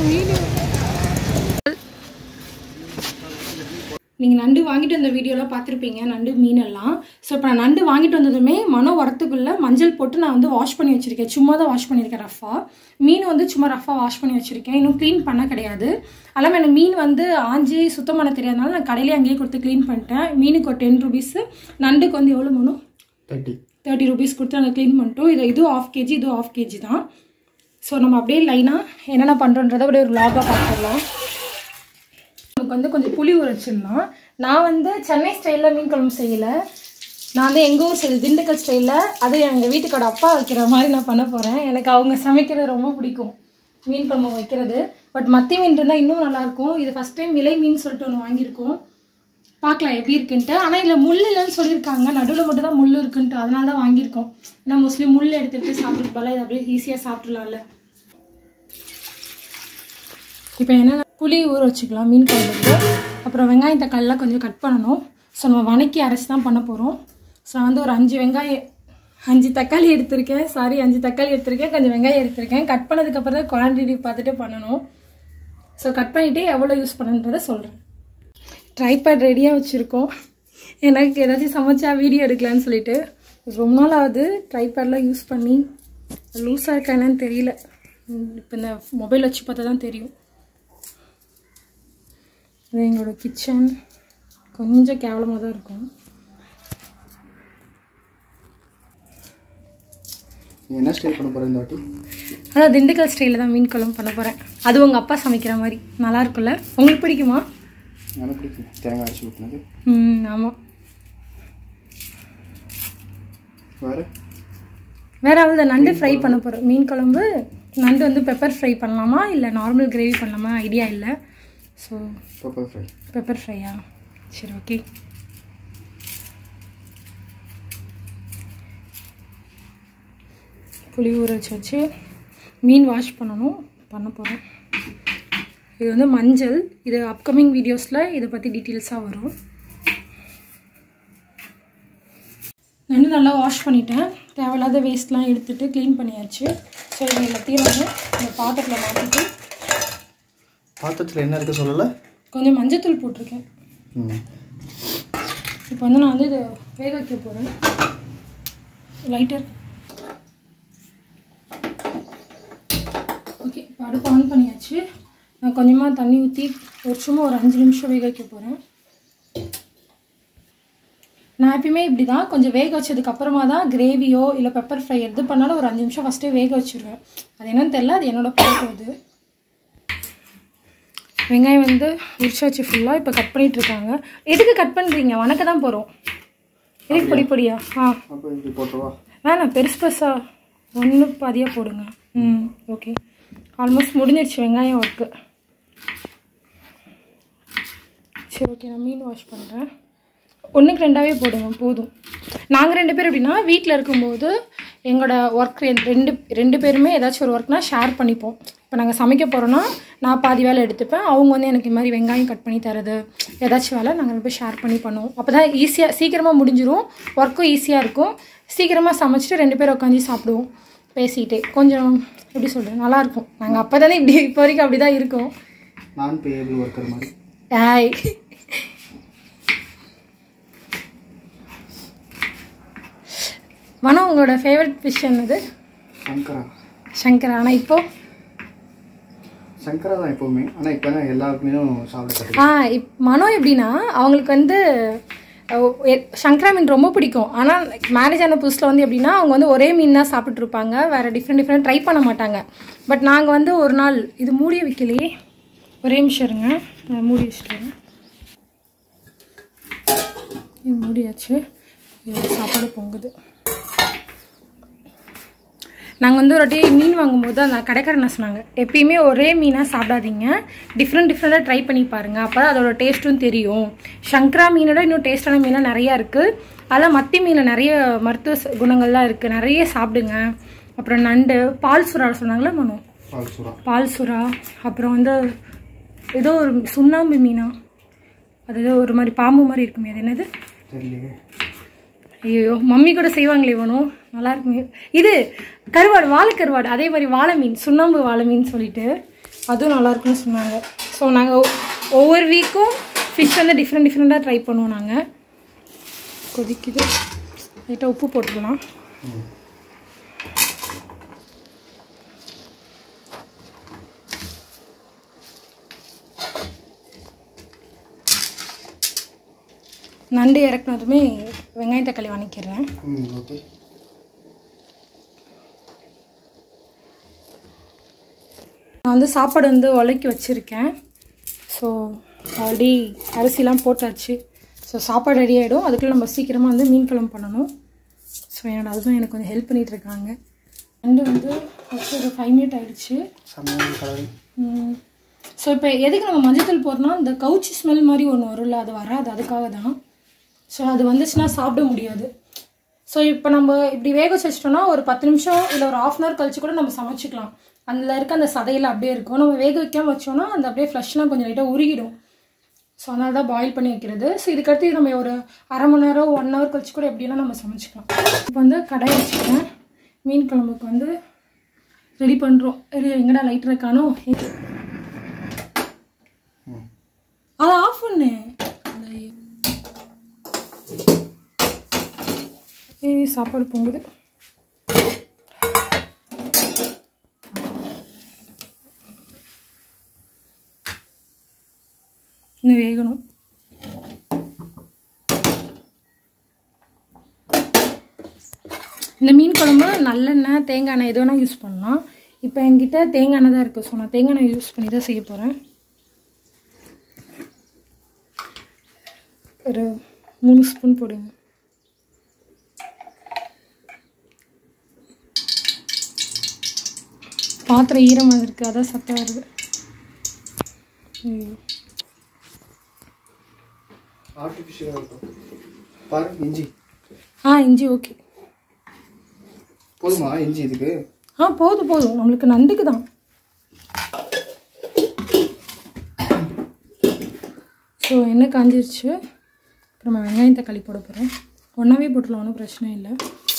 Video நீங்கள் நண்டு வாங்கிட்டு வந்த வீடியோலாம் பார்த்துருப்பீங்க நண்டு மீனெல்லாம் ஸோ இப்போ நான் நண்டு வாங்கிட்டு வந்ததுமே மனோ வரத்துக்குள்ளே மஞ்சள் போட்டு நான் வந்து வாஷ் பண்ணி வச்சுருக்கேன் சும்மா தான் வாஷ் பண்ணியிருக்கேன் ரஃபாக மீன் வந்து சும்மா ரஃபாக வாஷ் பண்ணி வச்சுருக்கேன் இன்னும் க்ளீன் பண்ண கிடையாது அல்லாமல் எனக்கு மீன் வந்து ஆஞ்சி சுத்தம் பண்ண தெரியாதனால நான் கடையிலே அங்கேயே கொடுத்து க்ளீன் பண்ணிட்டேன் மீனுக்கு ஒரு டென் ருபீஸு நண்டுக்கு வந்து எவ்வளோ மனோ தேர்ட்டி தேர்ட்டி ருபீஸ் கொடுத்து நாங்கள் க்ளீன் பண்ணிட்டோம் இது இதுவும் ஆஃப் கேஜி இதுவும் ஆஃப் கேஜி தான் ஸோ நம்ம அப்படியே லைனாக என்னென்ன பண்ணுறோன்றதை அப்படியே ஒரு லாகாக பார்த்துடலாம் நமக்கு வந்து கொஞ்சம் புளி ஊற வச்சிடலாம் நான் வந்து சென்னை ஸ்டைலில் மீன் குழம்பு செய்யலை நான் வந்து எங்கள் ஊர் சைடு திண்டுக்கல் ஸ்டைலில் அது எங்கள் வீட்டுக்கோட அப்பா வைக்கிற மாதிரி நான் பண்ண போகிறேன் எனக்கு அவங்க சமைக்கிறது ரொம்ப பிடிக்கும் மீன் குழம்பு வைக்கிறது பட் மத்தி மீன் இருந்தால் இன்னும் நல்லாயிருக்கும் இது ஃபஸ்ட் டைம் விலை மீன் சொல்லிட்டு ஒன்று வாங்கியிருக்கோம் பார்க்கலாம் எப்படி இருக்குன்ட்டு ஆனால் இதில் முள் இல்லைன்னு சொல்லியிருக்காங்க நடுவில் மட்டும் தான் முள் இருக்குன்ட்டு அதனால தான் வாங்கியிருக்கோம் ஏன்னா மோஸ்ட்லி முள் எடுத்துகிட்டு சாப்பிட்டு போல இது அப்படியே ஈஸியாக சாப்பிட்றலாம்ல இப்போ என்னென்ன புளி ஊற வச்சுக்கலாம் மீன் குழம்புக்கு அப்புறம் வெங்காயம் தக்காளிலாம் கொஞ்சம் கட் பண்ணணும் ஸோ நம்ம வணக்கி அரைச்சி தான் பண்ண போகிறோம் ஸோ நான் வந்து ஒரு அஞ்சு வெங்காயம் அஞ்சு தக்காளி எடுத்திருக்கேன் சாரி அஞ்சு தக்காளி எடுத்திருக்கேன் கொஞ்சம் வெங்காயம் எடுத்திருக்கேன் கட் பண்ணதுக்கப்புறம் தான் குவான்டிட்டி பார்த்துட்டு பண்ணணும் ஸோ கட் பண்ணிவிட்டு எவ்வளோ யூஸ் பண்ணுன்றதை சொல்கிறேன் ட்ரைபேட் ரெடியாக வச்சுருக்கோம் எனக்கு ஏதாச்சும் சமைச்சா வீடியோ எடுக்கலான்னு சொல்லிட்டு ரொம்ப நாள் ஆகுது ட்ரைபேட்லாம் யூஸ் பண்ணி லூஸாக இருக்கா என்னன்னு தெரியல இப்போ இந்த மொபைல் வச்சு பார்த்தா தான் தெரியும் இது எங்களோட கிச்சன் கொஞ்சம் கேவலமாக தான் இருக்கும் நீ என்ன ஸ்டைல் பண்ண போகிற இந்த வாட்டி ஆனால் திண்டுக்கல் ஸ்டைலில் தான் மீன் குழம்பு பண்ண போகிறேன் அது உங்கள் அப்பா சமைக்கிற மாதிரி நல்லா இருக்கும்ல உங்களுக்கு பிடிக்குமா எனக்கு பிடிக்கும் தேங்காய் அரைச்சி ஊற்றினது ம் ஆமாம் வேறு வேற அவ்வளோ நண்டு ஃப்ரை பண்ண போகிறோம் மீன் குழம்பு நண்டு வந்து பெப்பர் ஃப்ரை பண்ணலாமா இல்லை நார்மல் கிரேவி பண்ணலாமா ஐடியா இல்லை ஸோ பெப்பர் ஃப்ரை பெப்பர் ஃப்ரையா சரி ஓகே புளி ஊற வச்சு வச்சு மீன் வாஷ் பண்ணணும் பண்ண போகிறோம் இது வந்து மஞ்சள் இது அப்கமிங் வீடியோஸில் இதை பற்றி டீட்டெயில்ஸாக வரும் நண்டு நல்லா வாஷ் பண்ணிட்டேன் தேவையில்லாத வேஸ்ட்லாம் எடுத்துட்டு க்ளீன் பண்ணியாச்சு ஸோ இது எல்லாத்தையும் வந்து இந்த பாத்திரத்தில் மாற்றிட்டு பாத்திரத்தில் என்ன இருக்குது சொல்லலை கொஞ்சம் மஞ்சத்தூள் போட்டிருக்கேன் ம் இப்போ வந்து நான் வந்து இதை வேக வைக்க போகிறேன் லைட்டர் ஓகே இப்போ அடுப்பு ஆன் பண்ணியாச்சு நான் கொஞ்சமாக தண்ணி ஊற்றி ஒரு சும்மா ஒரு அஞ்சு நிமிஷம் வேக வைக்க போகிறேன் நான் எப்பயுமே இப்படி தான் கொஞ்சம் வேக வச்சதுக்கு அப்புறமா தான் கிரேவியோ இல்லை பெப்பர் ஃப்ரை எது பண்ணாலும் ஒரு அஞ்சு நிமிஷம் ஃபஸ்ட்டே வேக வச்சிருவேன் அது என்னன்னு தெரில அது என்னோட பழக்கம் அது வெங்காயம் வந்து உரிச்சாச்சு ஃபுல்லாக இப்போ கட் பண்ணிட்டு இருக்காங்க எதுக்கு கட் பண்ணுறீங்க வணக்க தான் போகிறோம் எதுக்கு பொடி பொடியா ஆ அப்போ இப்படி போட்டுருவா வேணாம் பெருசு பெருசாக ஒன்று பாதியாக போடுங்க ம் ஓகே ஆல்மோஸ்ட் முடிஞ்சிருச்சு வெங்காயம் ஒர்க்கு சரி ஓகே நான் மீன் வாஷ் பண்ணுறேன் ஒன்றுக்கு ரெண்டாவே போடுங்க போதும் நாங்கள் ரெண்டு பேர் எப்படின்னா வீட்டில் இருக்கும்போது எங்களோட ஒர்க் ரெண்டு ரெண்டு பேருமே ஏதாச்சும் ஒரு ஒர்க்னா ஷேர் பண்ணிப்போம் இப்போ நாங்கள் சமைக்க போகிறோன்னா நான் பாதி வேலை எடுத்துப்பேன் அவங்க வந்து எனக்கு இந்த மாதிரி வெங்காயம் கட் பண்ணி தரது ஏதாச்சும் வேலை நாங்கள் ரெண்டு பேர் ஷேர் பண்ணி பண்ணுவோம் அப்போ தான் ஈஸியாக சீக்கிரமாக முடிஞ்சிரும் ஒர்க்கும் ஈஸியாக இருக்கும் சீக்கிரமாக சமைச்சிட்டு ரெண்டு பேரும் உட்காந்து சாப்பிடுவோம் பேசிக்கிட்டே கொஞ்சம் எப்படி சொல்கிறது நல்லாயிருக்கும் நாங்கள் அப்போ தானே இப்படி இப்போ வரைக்கும் அப்படி தான் இருக்கோம் நான் பேயபிள் ஒர்க்கர் மாதிரி ஆய் மனோ உங்களோட ஃபேவரட் ஃபிஷ் என்னது சங்கரா சங்கரா ஆனால் இப்போ சங்கரா தான் எப்போவுமே ஆனால் இப்போ தான் எல்லா மீனும் சாப்பிட கற்றுக்க ஆ இப் மனோ எப்படின்னா அவங்களுக்கு வந்து அஹ், எ- சங்கரா மீன் ரொம்ப பிடிக்கும் ஆனால் மேரேஜ் ஆன புதுசில் வந்து எப்படின்னா அவங்க வந்து ஒரே மீன் தான் சாப்பிட்டு இருப்பாங்க வேறு டிஃப்ரெண்ட் டிஃப்ரெண்ட் ட்ரை பண்ண மாட்டாங்க பட் நாங்கள் வந்து ஒரு நாள் இது மூடிய வைக்கலையே ஒரே நிமிஷம் இருங்க நான் மூடி வச்சுட்டேன் இது மூடியாச்சு இது சாப்பாடு பொங்குது நாங்கள் வந்து ஒரு வாட்டி மீன் வாங்கும்போது அந்த கடைக்காரர் என்ன சொன்னாங்க எப்பயுமே ஒரே மீனாக சாப்பிடாதீங்க டிஃப்ரெண்ட் டிஃப்ரெண்ட்டாக ட்ரை பண்ணி பாருங்கள் அப்போ தான் அதோட டேஸ்ட்டும் தெரியும் சங்கரா மீனோட இன்னும் டேஸ்டான மீனாக நிறையா இருக்குது அதில் மத்தி மீனில் நிறைய மருத்துவ ச- குணங்கள்லாம் இருக்குது நிறைய சாப்பிடுங்க அப்புறம் நண்டு பால் சுறா சொன்னாங்களே மனோ பால் சுறா பால் சுறா அப்புறம் வந்து ஏதோ ஒரு சுண்ணாம்பு மீனா அது ஏதோ ஒரு மாதிரி பாம்பு மாதிரி இருக்குமே அது என்னது தெரியலையே ஐயோ மம்மி கூட செய்வாங்களே வேணும் நல்லா இருக்குமே இது கருவாடு வாழை கருவாடு அதே மாதிரி வாழை மீன் சுண்ணாம்பு வாழை மீன் சொல்லிட்டு அதுவும் நல்லா இருக்குன்னு சொன்னாங்க ஸோ நாங்கள் ஒவ்வொரு வீக்கும் ஃபிஷ் வந்து டிஃப்ரெண்ட் டிஃப்ரெண்ட்டாக ட்ரை பண்ணுவோம் நாங்கள் கொதிக்குது லைட்டாக உப்பு போட்டுக்கலாம் நண்டு இறக்குனதுமே வெங்காயம் தக்காளி வணக்கிடுறேன் ம் ஓகே நான் வந்து சாப்பாடு வந்து உலக்கி வச்சுருக்கேன் ஸோ ஆல்ரெடி அரிசிலாம் போட்டாச்சு ஸோ சாப்பாடு ரெடி ஆகிடும் அதுக்குள்ளே நம்ம சீக்கிரமாக வந்து மீன் குழம்பு பண்ணணும் ஸோ என்னோட ஹஸ்பண்ட் எனக்கு கொஞ்சம் ஹெல்ப் பண்ணிகிட்டு இருக்காங்க நண்டு வந்து ஃபஸ்ட்டு ஒரு ஃபைவ் மினிட் ஆகிடுச்சு செம்மையான கலர் ஸோ இப்போ எதுக்கு நம்ம மஞ்சத்தூள் போடுறோம்னா இந்த கவுச்சி ஸ்மெல் மாதிரி ஒன்று வரும்ல அது வராது அதுக்காக தான் ஸோ அது வந்துச்சுன்னா சாப்பிட முடியாது ஸோ இப்போ நம்ம இப்படி வேக வச்சு வச்சிட்டோம்னா ஒரு பத்து நிமிஷம் இல்லை ஒரு ஆஃப் அன் ஹவர் கழிச்சு கூட நம்ம சமைச்சிக்கலாம் அதில் இருக்க அந்த சதையில் அப்படியே இருக்கும் நம்ம வேக வைக்காம வச்சோம்னா அந்த அப்படியே ஃப்ளஷ்லாம் கொஞ்சம் லைட்டாக உருகிடும் ஸோ அதனால தான் பாயில் பண்ணி வைக்கிறது ஸோ இதுக்கடுத்து நம்ம ஒரு அரை மணி நேரம் ஒன் ஹவர் கழிச்சு கூட எப்படின்னா நம்ம சமைச்சிக்கலாம் இப்போ வந்து கடாய் வச்சுக்கிறேன் மீன் குழம்புக்கு வந்து ரெடி பண்ணுறோம் எங்கடா லைட்டர் காணும் அதை ஆஃப் பண்ணு ஏய் சாப்பாடு பொங்குது இன்னும் வேகணும் இந்த மீன் குழம்பு நல்லெண்ணெய் தேங்காய் எண்ணெய் எது வேணால் யூஸ் பண்ணலாம் இப்போ என்கிட்ட தேங்காய் எண்ணெய் தான் இருக்குது ஸோ நான் தேங்காய் எண்ணெய் யூஸ் பண்ணி தான் செய்ய போகிறேன் ஒரு மூணு ஸ்பூன் போடுங்க பாத்திரம் ஈரமாக இருக்குது அதான் சத்தம் வருது ஐயோ. ஆர்டிஃபிஷியலாக இருக்கும் பாரு இஞ்சி ஆ இஞ்சி ஓகே போதுமா இஞ்சி இதுக்கு ஆ போதும் போதும் நம்மளுக்கு நண்டுக்கு தான் ஸோ எண்ணெய் காஞ்சிருச்சு அப்புறம் நம்ம வெங்காயம் தக்காளி போட போகிறோம் ஒன்றாவே போட்டுடலாம் ஒன்றும் பிரச்சனை இல்லை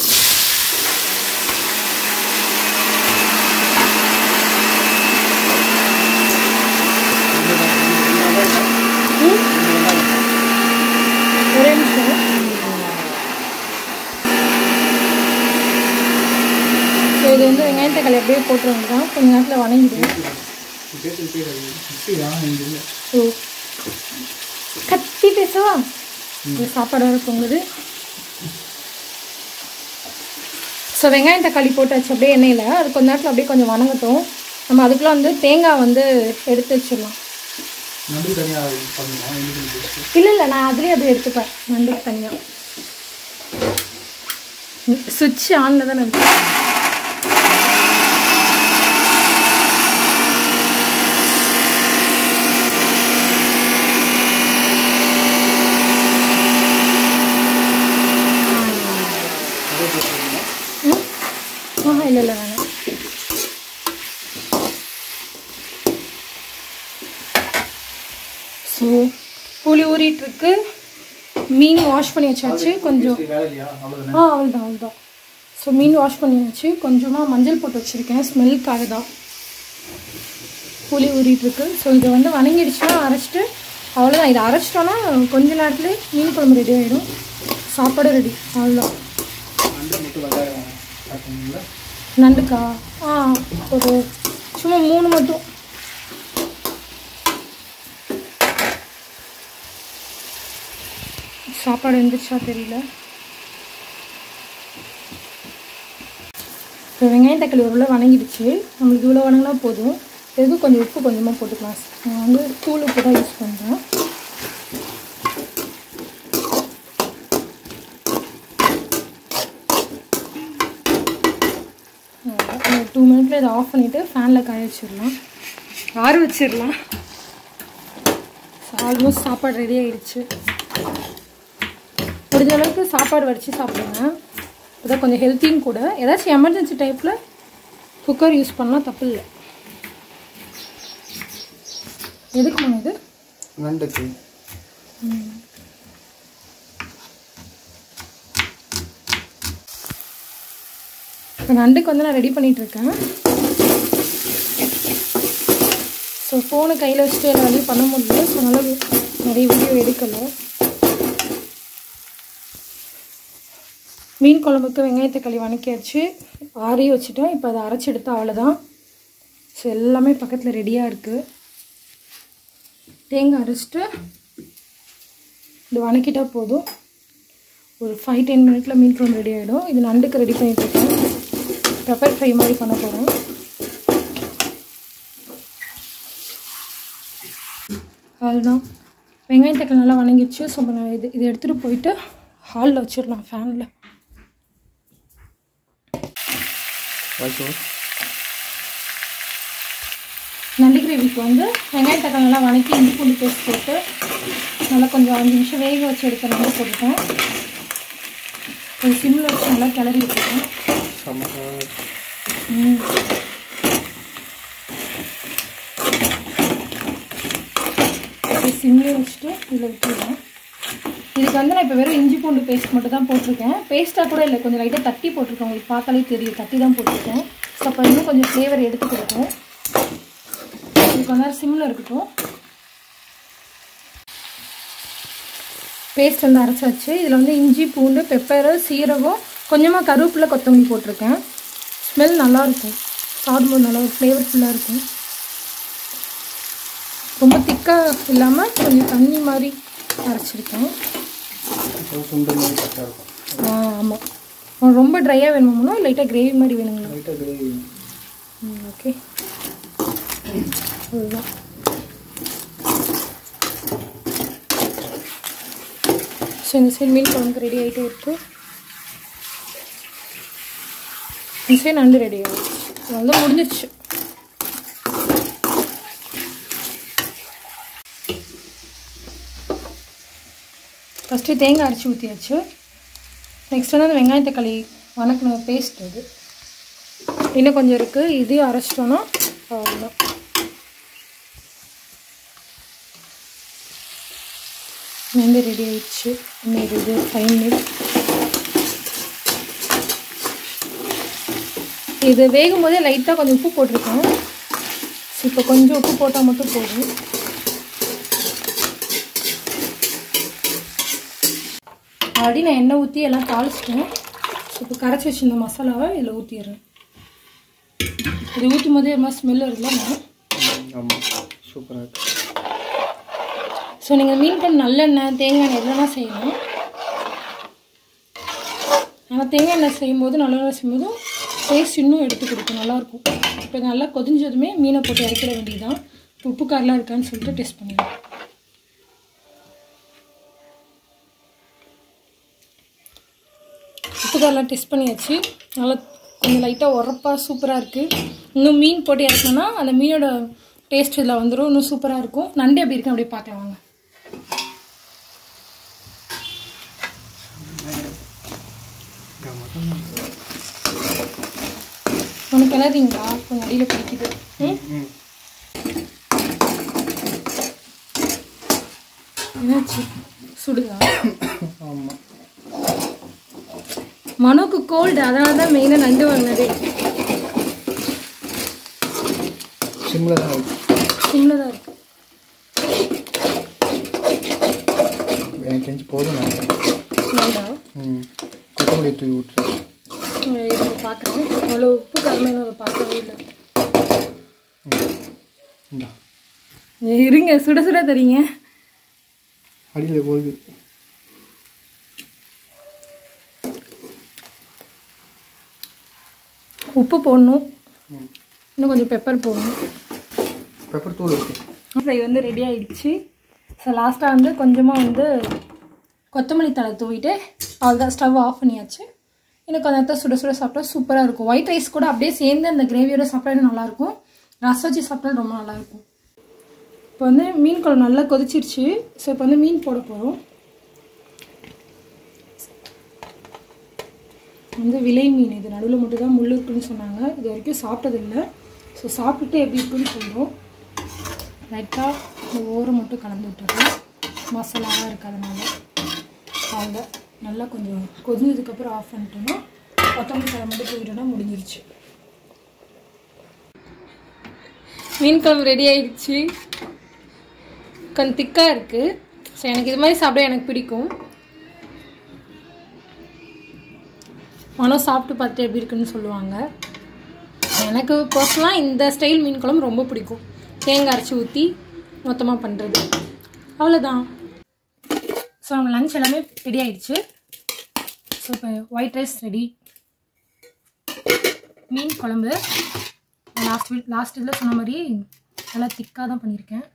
ம்? ஒரே நிமிஷம் ஸோ இது வந்து வெங்காயம் தக்காளி அப்படியே போட்டுருவாங்க தான் கொஞ்ச நேரத்தில் வணங்கிடும் பேசுறது பேர் மிக்ஸி தான் இங்கே இல்லை ஸோ கத்தி பேசவா இது சாப்பாடு வர பொங்குது ஸோ வெங்காயம் தக்காளி போட்டாச்சு அப்படியே எண்ணெயில் அது கொஞ்ச நேரத்தில் அப்படியே கொஞ்சம் வணங்கட்டும் நம்ம அதுக்குள்ள வந்து தேங்காய் வந்து எடுத்து வச்சிடலாம் நண்டு தனியாக பண்ணணுமா இஞ்சி பேஸ்ட்டு இல்லை இல்லை நான் அதுலேயே அப்படியே எடுத்துப்பேன் நண்டுக்கு தனியாக சுவிட்ச் ஆனில் தானே இருக்கு அதே பேசுறீங்களா ம் ஆஹா இல்லை இல்லை வேணாம் ஸோ புளி ஊறிட்டு இருக்கு மீன் வாஷ் பண்ணி வச்சாச்சு கொஞ்சம் சரி, வேலை இல்லையா அவ்வளோதானே ஆ அவ்வளோதான் அவ்வளோதான் ஸோ மீன் வாஷ் பண்ணி வச்சு கொஞ்சமாக மஞ்சள் போட்டு வச்சுருக்கேன் ஸ்மெல்லுக்காக தான் புளி ஊறிட்டு இருக்கு ஸோ இதை வந்து வணங்கிடுச்சுன்னா அரைச்சிட்டு அவ்வளோதான் இதை அரைச்சிட்டோன்னா கொஞ்ச நேரத்துலேயே மீன் குழம்பு ரெடி ஆகிடும் சாப்பாடு ரெடி அவ்வளோதான் நண்டு மட்டும் வெங்காயம் ஆட் பண்ணுங்களா நண்டுக்கா ஆ ஒரு சும்மா மூணு மட்டும் சாப்பாடு எழுந்திரிச்சா தெரியல இப்போ வெங்காயம் தக்காளி ஒரு வணங்கிடுச்சு நம்மளுக்கு இவ்வளோ வணங்கினா போதும் எதுவும் கொஞ்சம் உப்பு கொஞ்சமாக போட்டுக்கலாம் நான் வந்து தூள் உப்பு தான் யூஸ் பண்ணுறேன் ஒரு டூ மினிட்ல இதை ஆஃப் பண்ணிவிட்டு ஃபேனில் காய வச்சிடலாம் ஆற வச்சிடலாம் ஆல்மோஸ்ட் சாப்பாடு ரெடி ஆயிடுச்சு முடிஞ்ச அளவுக்கு சாப்பாடு வடித்து சாப்பிடுங்க இதான் கொஞ்சம் ஹெல்த்தியும் கூட ஏதாச்சும் எமர்ஜென்சி டைப்பில் குக்கர் யூஸ் பண்ணலாம் தப்பு இல்லை எதுக்கு இது நண்டுக்கு இப்போ நண்டுக்கு வந்து நான் ரெடி பண்ணிட்டு இருக்கேன் ஸோ ஃபோனை கையில் வச்சுட்டு எல்லா வேலையும் பண்ண முடியல ஸோ அதனால் நிறைய வீடியோ எடுக்கலை மீன் குழம்புக்கு வெங்காயத்தை களி வணக்கியாச்சு ஆறி வச்சுட்டோம் இப்போ அதை அரைச்சி எடுத்தா அவ்வளோதான் ஸோ எல்லாமே பக்கத்தில் ரெடியாக இருக்குது தேங்காய் அரைச்சிட்டு இது வணக்கிட்டா போதும் ஒரு ஃபைவ் டென் மினிட்ல மீன் குழம்பு ரெடி ஆகிடும் இது நண்டுக்கு ரெடி பண்ணிட்டு இருக்கேன் பெப்பர் ஃப்ரை மாதிரி பண்ண போகிறேன் அவ்வளோதான் வெங்காயம் தக்காளி நல்லா வணங்கிடுச்சு ஸோ நான் இது இதை எடுத்துகிட்டு போயிட்டு ஹாலில் வச்சிடலாம் ஃபேனில் வாய்ஸ் ஓவர் நண்டு கிரேவிக்கு வந்து வெங்காயம் தக்காளி நல்லா வணக்கி இஞ்சி பூண்டு பேஸ்ட் போட்டு நல்லா கொஞ்சம் அஞ்சு நிமிஷம் வேக வச்சு எடுக்கிற மாதிரி போட்டுட்டேன் ஒரு சிம்மில் வச்சு நல்லா கிளறி விட்டுருக்கேன் செம்ம ம். இது சிம்லேயே வச்சுட்டு இதில் விட்டுருவேன் இதுக்கு வந்து நான் இப்போ வெறும் இஞ்சி பூண்டு பேஸ்ட் மட்டும் தான் போட்டிருக்கேன் பேஸ்ட்டாக கூட இல்லை கொஞ்சம் லைட்டாக தட்டி போட்டிருக்கேன் உங்களுக்கு பார்த்தாலே தெரியும் தட்டி தான் போட்டிருக்கேன் ஸோ அப்போ இன்னும் கொஞ்சம் ஃப்ளேவர் எடுத்து கொடுக்கும் இது கொஞ்ச நேரம் சிம்மில் இருக்கட்டும் பேஸ்ட் வந்து அரைச்சி வச்சு இதில் வந்து இஞ்சி பூண்டு பெப்பரு சீரகம் கொஞ்சமாக கருவேப்பிலை கொத்தமல்லி போட்டிருக்கேன் ஸ்மெல் நல்லாயிருக்கும் சாப்பிடும்போது நல்லா ஃப்ளேவர்ஃபுல்லாக இருக்கும் ரொம்ப திக்காக இல்லாமல் கொஞ்சம் தண்ணி மாதிரி அரைச்சிருக்கேன் சுண்டல் மாதிரி கரெக்டாக இருக்கும் ஆ ஆமாம் ரொம்ப ட்ரையாக வேணுமோ லைட்டாக கிரேவி மாதிரி வேணுங்களா லைட்டாக கிரேவி ம் ஓகே அதுதான் ஸோ இந்த சைடு மீன் குழம்புக்கு ரெடி ஆகிட்டே இருக்கு இந்த சைடு நண்டு ரெடி ஆகிடுச்சு அவ்வளோதான் முடிஞ்சிருச்சு ஃபஸ்ட்டு தேங்காய் அரைச்சி ஊற்றியாச்சு நெக்ஸ்ட் வந்து அந்த வெங்காய தக்காளி வணக்கின பேஸ்ட் அது இன்னும் கொஞ்சம் இருக்குது இதையும் அரைச்சிட்டோன்னா அவ்வளோதான் நண்டு ரெடி ஆயிடுச்சு இன்னும் இது ஃபைவ் மினிட்ஸ் இது வேகும் போதே லைட்டாக கொஞ்சம் உப்பு போட்டிருக்கேன் ஸோ இப்போ கொஞ்சம் உப்பு போட்டால் மட்டும் போதும் ஆல்ரெடி நான் எண்ணெய் ஊற்றி எல்லாம் தாளிச்சிட்டேன் ஸோ இப்போ கரைச்சி வச்சிருந்த மசாலாவை இதில் ஊற்றிடுறேன் இது ஊற்றும் போதே ஒரு மாதிரி ஸ்மெல் வருதுல்ல ஆமாம் சூப்பராக இருக்கு ஸோ நீங்கள் மீன் குழம்பு நல்லெண்ணெய் தேங்காய் எண்ணெய் எதுனா செய்யலாம் ஆனால் தேங்காய் எண்ணெய் செய்யும்போது நல்லெண்ணெய் செய்யும்போது டேஸ்ட் இன்னும் எடுத்து கொடுக்கும் நல்லாயிருக்கும் இப்போ நல்லா கொதிஞ்சதுமே மீனை போட்டு இறக்கிட வேண்டியதுதான் இப்போ உப்பு காரெலாம் இருக்கான்னு சொல்லிட்டு டெஸ்ட் பண்ணிடலாம் உப்பு காரெலாம் டெஸ்ட் பண்ணியாச்சு நல்லா கொஞ்சம் லைட்டாக உரப்பாக சூப்பராக இருக்குது இன்னும் மீன் போட்டு இறக்கணும்னா அந்த மீனோட டேஸ்ட் இதில் வந்துடும் இன்னும் சூப்பராக இருக்கும் நண்டு எப்படி இருக்குன்னு அப்படியே பார்க்கலாம் வாங்க உனக்கு கிளறீங்களா கொஞ்சம் அடியில் பிடிக்குது ம் ம் என்னாச்சு சுடுதா ஆமாம் மனோக்கு கோல்டு அதனால தான் மெயினாக நண்டு வாங்கினதே சிம்மில் தான் இருக்கு சிம்மில் தான் இருக்கு எனக்கு தெரிஞ்சு போதும் நினைக்கிறேன் நண்டா ம் கொத்தமல்லி தூவி விட்டுரு இதை பார்க்குறேன் அவ்வளோ உப்பு கம்மியான அதை பார்க்கவே இல்லை இந்தா இருங்க சுட சுட தரீங்க அடியில் போகுது உப்பு போடணும் ம் இன்னும் கொஞ்சம் பெப்பர் போடணும் பெப்பர் தூள் இருக்கு ஃப்ரை வந்து ரெடி ஆயிடுச்சு ஸோ லாஸ்ட்டாக வந்து கொஞ்சமாக வந்து கொத்தமல்லி தழை தூவிட்டு அவ்வளோதான் ஸ்டவ் ஆஃப் பண்ணியாச்சு இன்னும் கொஞ்சம் நேரத்தை சுட சுட சாப்பிட்டா சூப்பராக இருக்கும் ஒயிட் ரைஸ் கூட அப்படியே சேர்ந்து அந்த கிரேவியோட சாப்பிட்டா இன்னும் நல்லாயிருக்கும் ரசம் வச்சு சாப்பிட்டா ரொம்ப நல்லாயிருக்கும் இப்போ வந்து மீன் குழம்பு நல்லா கொதிச்சிருச்சு ஸோ இப்போ வந்து மீன் போட போகிறோம் வந்து விலை மீன் இது நடுவில் மட்டும் தான் முள் இருக்குன்னு சொன்னாங்க இது வரைக்கும் சாப்பிட்டதில்லை ஸோ சாப்பிட்டுட்டு எப்படி இருக்குன்னு சொல்கிறோம் லைட்டாக இந்த ஓரம் மட்டும் கலந்து விட்டுறோம் மசாலாலாம் இருக்கிறதுனால அவங்க நல்லா கொஞ்சம் கொதிஞ்சதுக்கப்புறம் ஆஃப் பண்ணிட்டோம்னா கொத்தமல்லி தலை மட்டும் தூவிட்டோம்னா முடிஞ்சிருச்சு மீன் குழம்பு ரெடி ஆயிடுச்சு கொஞ்சம் திக்காக இருக்குது ஸோ எனக்கு இது மாதிரி சாப்பிட எனக்கு பிடிக்கும் மனம் சாப்பிட்டு பார்த்து எப்படி இருக்குன்னு சொல்லுவாங்க எனக்கு பர்சனலாக இந்த ஸ்டைல் மீன் குழம்பு ரொம்ப பிடிக்கும் தேங்காய் அரைச்சி ஊற்றி மொத்தமாக பண்ணுறது அவ்வளோதான் ஸோ நம்ம லஞ்ச் எல்லாமே ரெடி ஆயிடுச்சு ஸோ இப்போ ஒயிட் ரைஸ் ரெடி மீன் குழம்பு லாஸ்ட் வீக் லாஸ்ட் இதில் சொன்ன மாதிரி நல்லா திக்காக தான் பண்ணியிருக்கேன்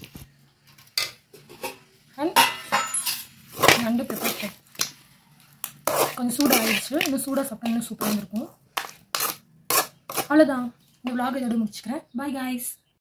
அண்ட் நண்டு பெப்பர் கொஞ்சம் சூடாக ஆயிடுச்சு இன்னும் சூடாக சாப்பிட்டா இன்னும் சூப்பராக இருக்கும் அவ்வளோதான் இந்த vlog இதோட முடிச்சுக்கிறேன் பாய் guys